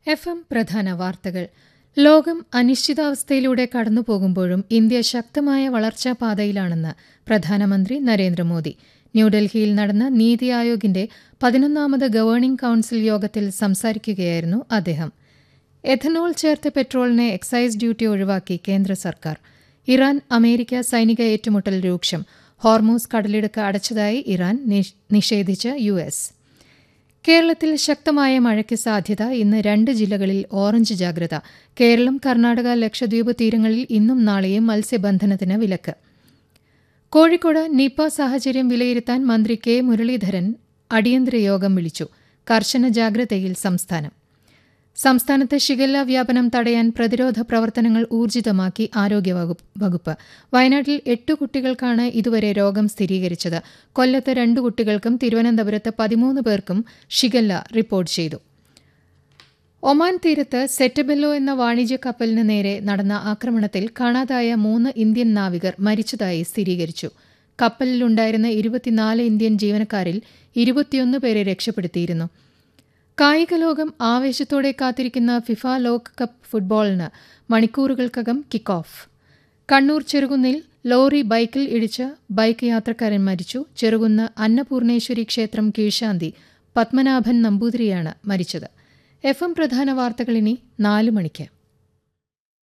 F M പ്രധാന വാർത്തകൾ ലോകം അനിശ്ചിതാവസ്ഥയിലൂടെ കടന്നുപോകുമ്പോഴും ഇന്ത്യ ശക്തമായ വളർച്ചാ പാതയിലാണെന്ന് പ്രധാനമന്ത്രി നരേന്ദ്രമോദി ന്യൂഡൽഹിയിൽ നടന്ന നീതി ആയോഗിന്റെ പതിനൊന്നാമത് ഗവേണിംഗ് കൌൺസിൽ യോഗത്തിൽ സംസാരിക്കുകയായിരുന്നു അദ്ദേഹം എഥനോൾ ചേർത്ത പെട്രോളിന് എക്സൈസ് ഡ്യൂട്ടി ഒഴിവാക്കി കേന്ദ്ര സർക്കാർ ഇറാൻ അമേരിക്ക സൈനിക ഏറ്റുമുട്ടൽ രൂക്ഷം ഹോർമൂസ് കടലിടുക്ക് അടച്ചതായി ഇറാൻ നിഷേധിച്ച യു എസ് കേരളത്തിൽ ശക്തമായ മഴയ്ക്ക് സാധ്യത ഇന്ന് രണ്ട് ജില്ലകളിൽ ഓറഞ്ച് ജാഗ്രത കേരളം കർണാടക ലക്ഷദ്വീപ് തീരങ്ങളിൽ ഇന്നും നാളെയും മത്സ്യബന്ധനത്തിന് വിലക്ക് കോഴിക്കോട് നിപ സാഹചര്യം വിലയിരുത്താൻ മന്ത്രി കെ മുരളീധരൻ അടിയന്തര യോഗം വിളിച്ചു കർശന ജാഗ്രതയിൽ സംസ്ഥാനം സംസ്ഥാനത്ത് ഷിഗല്ല വ്യാപനം തടയാൻ പ്രതിരോധ പ്രവർത്തനങ്ങൾ ഊർജിതമാക്കി ആരോഗ്യവകുപ്പ് വയനാട്ടിൽ എട്ട് കുട്ടികൾക്കാണ് ഇതുവരെ രോഗം സ്ഥിരീകരിച്ചത് കൊല്ലത്ത് രണ്ട് കുട്ടികൾക്കും തിരുവനന്തപുരത്ത് പതിമൂന്ന് പേർക്കും ഷിഗല്ല റിപ്പോർട്ട് ചെയ്തു ഒമാൻ തീരത്ത് സെറ്റബെല്ലോ എന്ന വാണിജ്യ കപ്പലിന് നേരെ നടന്ന ആക്രമണത്തിൽ കാണാതായ മൂന്ന് ഇന്ത്യൻ നാവികർ മരിച്ചതായി സ്ഥിരീകരിച്ചു കപ്പലിലുണ്ടായിരുന്ന ഇരുപത്തിനാല് ഇന്ത്യൻ ജീവനക്കാരിൽ ഇരുപത്തിയൊന്ന് പേരെ രക്ഷപ്പെടുത്തിയിരുന്നു കായിക ലോകം ആവേശത്തോടെ കാത്തിരിക്കുന്ന ഫിഫ ലോകകപ്പ് ഫുട്ബോളിന് മണിക്കൂറുകൾക്കകം കിക്ക് ഓഫ് കണ്ണൂർ ചെറുകുന്നിൽ ലോറി ബൈക്കിൽ ഇടിച്ച് ബൈക്ക് യാത്രക്കാരൻ മരിച്ചു ചെറുകുന്ന് അന്നപൂർണേശ്വരി ക്ഷേത്രം കീഴ്ശാന്തി പത്മനാഭൻ നമ്പൂതിരിയാണ് മരിച്ചത് എഫ് എം പ്രധാന വാർത്തകൾ ഇനി നാല് മണിക്ക്